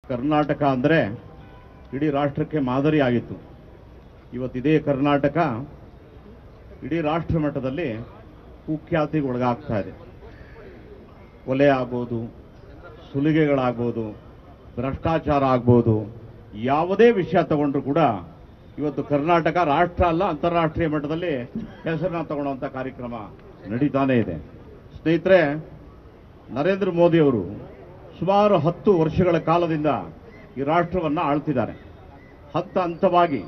ಕರ್ನಾಟಕ ಅಂದರೆ ಇಡೀ ರಾಷ್ಟ್ರಕ್ಕೆ ಮಾದರಿ ಆಗಿತ್ತು ಇವತ್ತಿದೇ ಕರ್ನಾಟಕ ಇಡೀ ರಾಷ್ಟ್ರ ಮಟ್ಟದಲ್ಲಿ ಕುಖ್ಯಾತಿಗೆ ಒಳಗಾಗ್ತಾ ಇದೆ ಕೊಲೆ ಆಗ್ಬೋದು ಸುಲಿಗೆಗಳಾಗ್ಬೋದು ಭ್ರಷ್ಟಾಚಾರ ಆಗ್ಬೋದು ಯಾವುದೇ ವಿಷಯ ತಗೊಂಡ್ರು ಕೂಡ ಇವತ್ತು ಕರ್ನಾಟಕ ರಾಷ್ಟ್ರ ಅಲ್ಲ ಅಂತಾರಾಷ್ಟ್ರೀಯ ಮಟ್ಟದಲ್ಲಿ ಹೆಸರನ್ನ ತಗೊಳ್ಳುವಂಥ ಕಾರ್ಯಕ್ರಮ ನಡೀತಾನೇ ಇದೆ ಸ್ನೇಹಿತರೆ ನರೇಂದ್ರ ಮೋದಿಯವರು ಸುಮಾರು ಹತ್ತು ವರ್ಷಗಳ ಕಾಲದಿಂದ ಈ ರಾಷ್ಟ್ರವನ್ನು ಆಳ್ತಿದ್ದಾರೆ ಹಂತ ಹಂತವಾಗಿ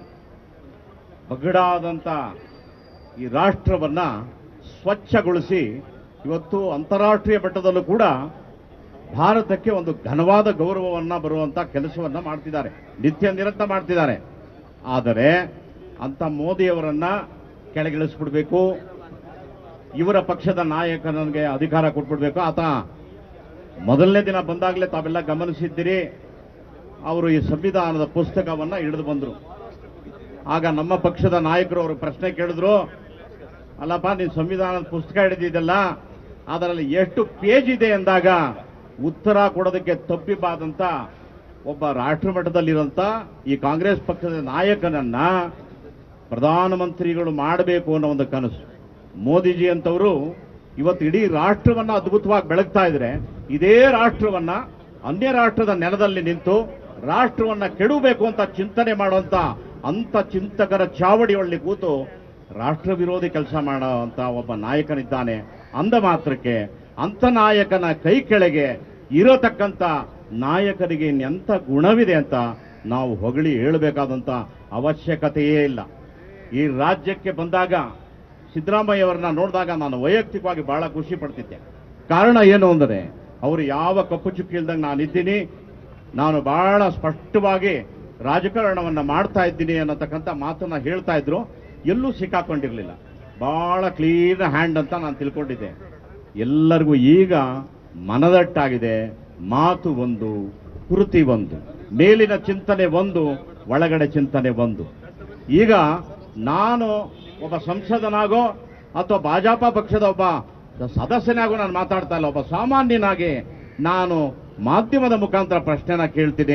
ಬಗಡಾದಂಥ ಈ ರಾಷ್ಟ್ರವನ್ನ ಸ್ವಚ್ಛಗೊಳಿಸಿ ಇವತ್ತು ಅಂತಾರಾಷ್ಟ್ರೀಯ ಮಟ್ಟದಲ್ಲೂ ಕೂಡ ಭಾರತಕ್ಕೆ ಒಂದು ಘನವಾದ ಗೌರವವನ್ನ ಬರುವಂತ ಕೆಲಸವನ್ನ ಮಾಡ್ತಿದ್ದಾರೆ ನಿತ್ಯ ನಿರಂತರ ಮಾಡ್ತಿದ್ದಾರೆ ಆದರೆ ಅಂತ ಮೋದಿಯವರನ್ನ ಕೆಳಗಿಳಿಸ್ಬಿಡ್ಬೇಕು ಇವರ ಪಕ್ಷದ ನಾಯಕನಿಗೆ ಅಧಿಕಾರ ಕೊಟ್ಬಿಡ್ಬೇಕು ಆತ ಮೊದಲನೇ ದಿನ ಬಂದಾಗಲೇ ತಾವೆಲ್ಲ ಗಮನಿಸಿದ್ದೀರಿ ಅವರು ಈ ಸಂವಿಧಾನದ ಪುಸ್ತಕವನ್ನ ಹಿಡಿದು ಬಂದರು ಆಗ ನಮ್ಮ ಪಕ್ಷದ ನಾಯಕರು ಅವರು ಪ್ರಶ್ನೆ ಕೇಳಿದ್ರು ಅಲ್ಲಪ್ಪ ನೀನು ಸಂವಿಧಾನದ ಪುಸ್ತಕ ಹಿಡಿದಿದ್ದಲ್ಲ ಅದರಲ್ಲಿ ಎಷ್ಟು ಪೇಜ್ ಇದೆ ಎಂದಾಗ ಉತ್ತರ ಕೊಡೋದಕ್ಕೆ ತಪ್ಪಿಬಾದಂತ ಒಬ್ಬ ರಾಷ್ಟ್ರ ಮಟ್ಟದಲ್ಲಿರೋಂಥ ಈ ಕಾಂಗ್ರೆಸ್ ಪಕ್ಷದ ನಾಯಕನನ್ನ ಪ್ರಧಾನಮಂತ್ರಿಗಳು ಮಾಡಬೇಕು ಅನ್ನೋ ಒಂದು ಕನಸು ಮೋದಿಜಿ ಅಂತವರು ಇವತ್ತು ಇಡೀ ರಾಷ್ಟ್ರವನ್ನ ಅದ್ಭುತವಾಗಿ ಬೆಳಗ್ತಾ ಇದ್ರೆ ಇದೇ ರಾಷ್ಟ್ರವನ್ನ ಅನ್ಯ ರಾಷ್ಟ್ರದ ನೆಲದಲ್ಲಿ ನಿಂತು ರಾಷ್ಟ್ರವನ್ನ ಕೆಡಬೇಕು ಅಂತ ಚಿಂತನೆ ಮಾಡುವಂತ ಅಂತ ಚಿಂತಕರ ಚಾವಡಿಯೊಳ್ಳಿ ಕೂತು ರಾಷ್ಟ್ರ ವಿರೋಧಿ ಕೆಲಸ ಮಾಡುವಂತ ಒಬ್ಬ ನಾಯಕನಿದ್ದಾನೆ ಅಂದ ಮಾತ್ರಕ್ಕೆ ಅಂತ ನಾಯಕನ ಕೈ ಕೆಳಗೆ ಇರತಕ್ಕಂತ ನಾಯಕರಿಗೆ ಎಂಥ ಗುಣವಿದೆ ಅಂತ ನಾವು ಹೊಗಳಿ ಹೇಳಬೇಕಾದಂತ ಅವಶ್ಯಕತೆಯೇ ಇಲ್ಲ ಈ ರಾಜ್ಯಕ್ಕೆ ಬಂದಾಗ ಸಿದ್ದರಾಮಯ್ಯವರನ್ನ ನೋಡಿದಾಗ ನಾನು ವೈಯಕ್ತಿಕವಾಗಿ ಬಹಳ ಖುಷಿ ಪಡ್ತಿದ್ದೆ ಕಾರಣ ಏನು ಅಂದರೆ ಅವರು ಯಾವ ಕಪ್ಪು ಚುಕ್ಕಿ ಇಲ್ದಂಗೆ ನಾನಿದ್ದೀನಿ ನಾನು ಬಹಳ ಸ್ಪಷ್ಟವಾಗಿ ರಾಜಕಾರಣವನ್ನ ಮಾಡ್ತಾ ಇದ್ದೀನಿ ಅನ್ನತಕ್ಕಂಥ ಮಾತನ್ನ ಹೇಳ್ತಾ ಇದ್ರು ಎಲ್ಲೂ ಸಿಕ್ಕಾಕೊಂಡಿರ್ಲಿಲ್ಲ ಬಹಳ ಕ್ಲೀನ್ ಹ್ಯಾಂಡ್ ಅಂತ ನಾನು ತಿಳ್ಕೊಂಡಿದ್ದೆ ಎಲ್ಲರಿಗೂ ಈಗ ಮನದಟ್ಟಾಗಿದೆ ಮಾತು ಒಂದು ಕೃತಿ ಒಂದು ಮೇಲಿನ ಚಿಂತನೆ ಒಂದು ಒಳಗಡೆ ಚಿಂತನೆ ಒಂದು ಈಗ ನಾನು ಒಬ್ಬ ಸಂಸದನಾಗೋ ಅಥವಾ ಭಾಜಪ ಪಕ್ಷದ ಒಬ್ಬ ಸದಸ್ಯನಾಗೋ ನಾನು ಮಾತಾಡ್ತಾ ಇಲ್ಲ ಒಬ್ಬ ಸಾಮಾನ್ಯನಾಗಿ ನಾನು ಮಾಧ್ಯಮದ ಮುಖಾಂತರ ಪ್ರಶ್ನೆನ ಕೇಳ್ತೀನಿ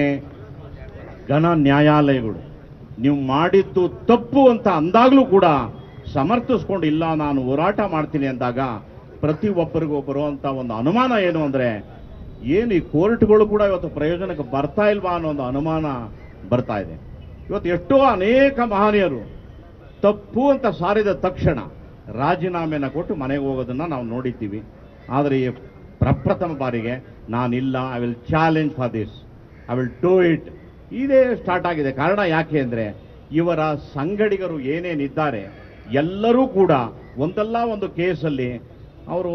ಘನ ನ್ಯಾಯಾಲಯಗಳು ನೀವು ಮಾಡಿದ್ದು ತಪ್ಪು ಅಂತ ಅಂದಾಗಲೂ ಕೂಡ ಸಮರ್ಥಿಸ್ಕೊಂಡು ಇಲ್ಲ ನಾನು ಹೋರಾಟ ಮಾಡ್ತೀನಿ ಅಂದಾಗ ಪ್ರತಿ ಒಬ್ಬರಿಗೂ ಬರುವಂತ ಒಂದು ಅನುಮಾನ ಏನು ಅಂದ್ರೆ ಏನು ಈ ಕೋರ್ಟ್ಗಳು ಕೂಡ ಇವತ್ತು ಪ್ರಯೋಜನಕ್ಕೆ ಬರ್ತಾ ಇಲ್ವಾ ಅನ್ನೋ ಒಂದು ಅನುಮಾನ ಬರ್ತಾ ಇದೆ ಇವತ್ತು ಎಷ್ಟೋ ಅನೇಕ ಮಹನೀಯರು ತಪ್ಪು ಅಂತ ಸಾರಿದ ತಕ್ಷಣ ರಾಜೀನಾಮೆನ ಕೊಟ್ಟು ಮನೆಗೆ ಹೋಗೋದನ್ನ ನಾವು ನೋಡಿದ್ದೀವಿ ಆದರೆ ಈ ಪ್ರಪ್ರಥಮ ಬಾರಿಗೆ ನಾನಿಲ್ಲ I will challenge for this I will do it ಇದೇ ಸ್ಟಾರ್ಟ್ ಆಗಿದೆ ಕಾರಣ ಯಾಕೆ ಅಂದ್ರೆ ಇವರ ಸಂಗಡಿಗರು ಏನೇನಿದ್ದಾರೆ ಎಲ್ಲರೂ ಕೂಡ ಒಂದಲ್ಲ ಒಂದು ಕೇಸಲ್ಲಿ ಅವರು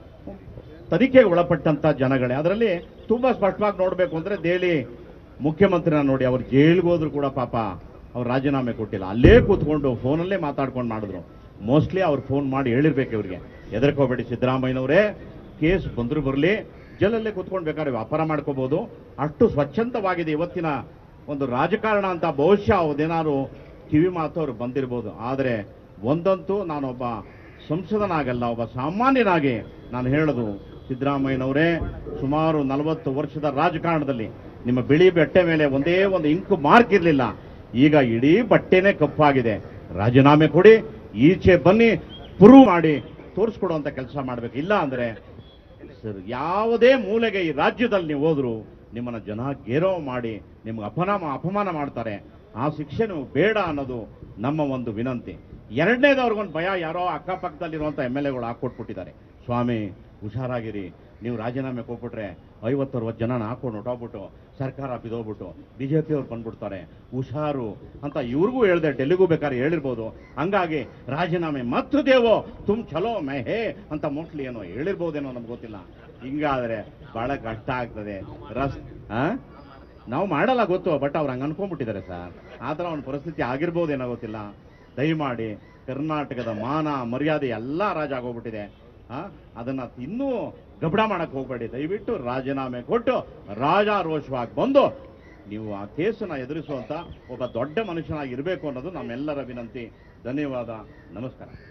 ತನಿಖೆಗೆ ಒಳಪಟ್ಟಂತ ಜನಗಳೇ ಅದರಲ್ಲಿ ತುಂಬಾ ಸ್ಪಷ್ಟವಾಗಿ ನೋಡಬೇಕು ಅಂದ್ರೆ ದೆಹಲಿ ಮುಖ್ಯಮಂತ್ರಿನ ನೋಡಿ ಅವ್ರು ಜೈಲಿಗೆ ಹೋದ್ರು ಕೂಡ ಪಾಪ ಅವ್ರು ರಾಜೀನಾಮೆ ಕೊಟ್ಟಿಲ್ಲ ಅಲ್ಲೇ ಕೂತ್ಕೊಂಡು ಫೋನಲ್ಲೇ ಮಾತಾಡ್ಕೊಂಡು ಮಾಡಿದ್ರು ಮೋಸ್ಟ್ಲಿ ಅವ್ರು ಫೋನ್ ಮಾಡಿ ಹೇಳಿರ್ಬೇಕು ಇವ್ರಿಗೆ ಹೆದರ್ಕೋಬೇಡಿ ಸಿದ್ದರಾಮಯ್ಯನವರೇ ಕೇಸ್ ಬಂದ್ರು ಬರಲಿ ಜೈಲಲ್ಲೇ ಕೂತ್ಕೊಂಡು ಬೇಕಾದ್ರೆ ವ್ಯಾಪಾರ ಮಾಡ್ಕೋಬಹುದು ಅಷ್ಟು ಸ್ವಚ್ಛಂದವಾಗಿದೆ ಇವತ್ತಿನ ಒಂದು ರಾಜಕಾರಣ ಅಂತ ಬಹುಶಃ ಅದೇನಾದ್ರು ಕಿವಿ ಮಾತು ಅವ್ರು ಬಂದಿರ್ಬೋದು ಆದರೆ ಒಂದಂತೂ ನಾನೊಬ್ಬ ಸಂಸದನಾಗಲ್ಲ ಒಬ್ಬ ಸಾಮಾನ್ಯನಾಗಿ ನಾನು ಹೇಳೋದು ಸಿದ್ದರಾಮಯ್ಯನವರೇ ಸುಮಾರು ನಲವತ್ತು ವರ್ಷದ ರಾಜಕಾರಣದಲ್ಲಿ ನಿಮ್ಮ ಬಿಳಿ ಬಟ್ಟೆ ಮೇಲೆ ಒಂದೇ ಒಂದು ಇಂಕು ಮಾರ್ಕ್ ಇರಲಿಲ್ಲ ಈಗ ಇಡೀ ಬಟ್ಟೆನೇ ಕಪ್ಪಾಗಿದೆ ರಾಜೀನಾಮೆ ಕೊಡಿ ಈಚೆ ಬನ್ನಿ ಪ್ರೂವ್ ಮಾಡಿ ತೋರಿಸ್ಕೊಡುವಂತ ಕೆಲಸ ಮಾಡಬೇಕು ಇಲ್ಲ ಅಂದ್ರೆ ಸರ್ ಯಾವುದೇ ಮೂಲೆಗೆ ಈ ರಾಜ್ಯದಲ್ಲಿ ನೀವು ಹೋದ್ರು ನಿಮ್ಮನ್ನ ಜನ ಗೇರವ ಮಾಡಿ ನಿಮ್ಗೆ ಅಪನಾಮ ಅಪಮಾನ ಮಾಡ್ತಾರೆ ಆ ಶಿಕ್ಷೆ ನೀವು ಬೇಡ ಅನ್ನೋದು ನಮ್ಮ ಒಂದು ವಿನಂತಿ ಎರಡನೇದವ್ರಿಗೊಂದು ಭಯ ಯಾರೋ ಅಕ್ಕಪಕ್ಕದಲ್ಲಿರುವಂಥ ಎಮ್ ಎಲ್ ಎಗಳು ಹಾಕೊಟ್ಬಿಟ್ಟಿದ್ದಾರೆ ಸ್ವಾಮಿ ಹುಷಾರಾಗಿರಿ ನೀವು ರಾಜೀನಾಮೆ ಕೊಟ್ಬಿಟ್ರೆ ಐವತ್ತರವತ್ತು ಜನ ಹಾಕೊಂಡು ಹೊಟ್ಟೋಗ್ಬಿಟ್ಟು ಸರ್ಕಾರ ಬಿದೋಗ್ಬಿಟ್ಟು ಬಿ ಜೆ ಪಿಯವ್ರು ಬಂದ್ಬಿಡ್ತಾರೆ ಹುಷಾರು ಅಂತ ಇವ್ರಿಗೂ ಹೇಳ್ದೆ ಡೆಲ್ಲಿಗೂ ಬೇಕಾದ್ರೆ ಹೇಳಿರ್ಬೋದು ಹಂಗಾಗಿ ರಾಜೀನಾಮೆ ಮತ್ತು ದೇವೋ ತುಮ್ ಚಲೋ ಮೇ ಹೇ ಅಂತ ಮೋಸ್ಟ್ಲಿ ಏನೋ ಹೇಳಿರ್ಬೋದೇನೋ ನಮ್ಗೆ ಗೊತ್ತಿಲ್ಲ ಹಿಂಗಾದ್ರೆ ಬಹಳ ಕಷ್ಟ ಆಗ್ತದೆ ರಸ್ ಆ? ನಾವು ಮಾಡಲ್ಲ ಗೊತ್ತು ಬಟ್ ಅವ್ರು ಹಂಗೆ ಅನ್ಕೊಂಡ್ಬಿಟ್ಟಿದ್ದಾರೆ ಸರ್ ಆ ಥರ ಒಂದು ಪರಿಸ್ಥಿತಿ ಆಗಿರ್ಬೋದೇನೋ ಗೊತ್ತಿಲ್ಲ ದಯಮಾಡಿ ಕರ್ನಾಟಕದ ಮಾನ ಮರ್ಯಾದೆ ಎಲ್ಲ ರಾಜ ಆಗೋಗ್ಬಿಟ್ಟಿದೆ ಆ, ಅದನ್ನ ಇನ್ನೂ ಗಬಡ ಮಾಡಕ್ ಹೋಗ್ಬೇಡಿ ದಯವಿಟ್ಟು ರಾಜೀನಾಮೆ ಕೊಟ್ಟು ರಾಜಾರೋಷವಾಗಿ ಬಂದು ನೀವು ಆ ಕೇಸನ್ನ ಎದುರಿಸುವಂತ ಒಬ್ಬ ದೊಡ್ಡ ಮನುಷ್ಯನಾಗಿ ಇರಬೇಕು ಅನ್ನೋದು ನಮ್ಮೆಲ್ಲರ ವಿನಂತಿ ಧನ್ಯವಾದ ನಮಸ್ಕಾರ